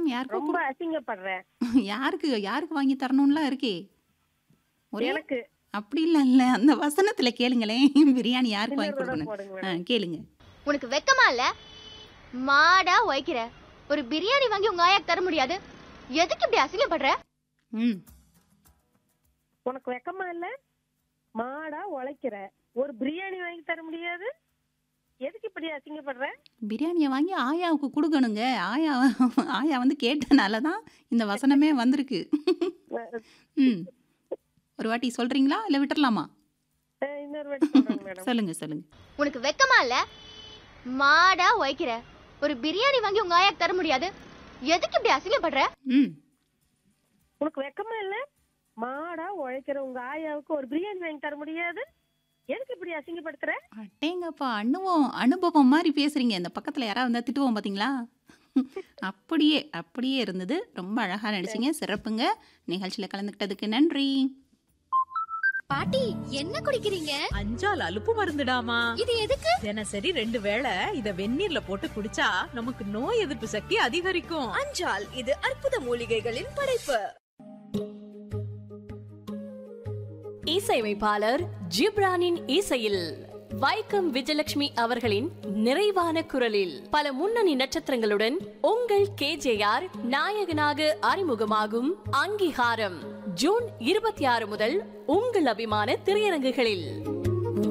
யாருக்கும் ரொம்ப அசிங்கப்படுறேன் கு- யாருக்கு யாருக்கு வாங்கி தரணும்லாம் இருக்கே ஒரே எனக்கு அப்படி இல்ல இல்ல அந்த வசனத்துல கேளுங்களேன் பிரியாணி யாருக்கு வாங்கி இன்னொரு தடவை கொடுக்கணும் போடுங்க ஆ, மேடம் கேளுங்க உனக்கு வெக்கமா இல்ல மாடா உழைக்கிற ஒரு பிரியாணி வாங்கி உங்க ஆயாக்கு தர முடியாது எதுக்கு இப்படி அசிங்கப்படுற ம் உனக்கு வெக்கமா இல்ல மாடா உழைக்கிற ஒரு பிரியாணி வாங்கி தர முடியாது எதுக்கு இப்படி அசிங்கப்படுற பிரியாணியை வாங்கி ஆயாவுக்கு கொடுக்கணுங்க ஆயா ஆயா வந்து கேட்டனால தான் இந்த வசனமே வந்திருக்கு ம் ஒரு வாட்டி சொல்றீங்களா இல்லை விட்டுறலாமா அஹ் இன்னொரு வாட்டி சொல்றேங்க மேடம் சொல்லுங்க சொல்லுங்க உனக்கு வெக்கமா இல்ல மாடா உழைக்கிற ஒரு பிரியாணி வாங்கி உங்க ஆயாக்கு தர முடியாது எதுக்கு இப்படி அசிங்கப்படுற ம் உனக்கு வெக்கமா இல்ல மாடா உழைக்கிற உங்க ஆயாவுக்கு ஒரு பிரியாணி வாங்கி தர முடியாது எதுக்கு இப்படி அசிங்கப்படுத்துற அட்டேங்கப்பா அனுபவம் அனுபவம் மாதிரி பேசுறீங்க இந்த பக்கத்தில் யாராவது வந்தால் திட்டுவோம் பார்த்தீங்களா அப்படியே அப்படியே இருந்தது ரொம்ப அழகாக நடிச்சிங்க சிறப்புங்க நிகழ்ச்சியில் கலந்துக்கிட்டதுக்கு நன்றி பாட்டி என்ன குடிக்கிறீங்க அஞ்சால் அலுப்பு மருந்துடாமா இது எதுக்கு தினசரி ரெண்டு வேளை இத வெந்நீர்ல போட்டு குடிச்சா நமக்கு நோய் எதிர்ப்பு சக்தி அதிகரிக்கும் அஞ்சால் இது அற்புத மூலிகைகளின் படைப்பு இசையமைப்பாளர் ஜிப்ரானின் இசையில் வைக்கம் விஜயலட்சுமி அவர்களின் நிறைவான குரலில் பல முன்னணி நட்சத்திரங்களுடன் உங்கள் கேஜேஆர் நாயகனாக அறிமுகமாகும் அங்கீகாரம் ஜூன் இருபத்தி ஆறு முதல் உங்கள் அபிமான திரையரங்குகளில்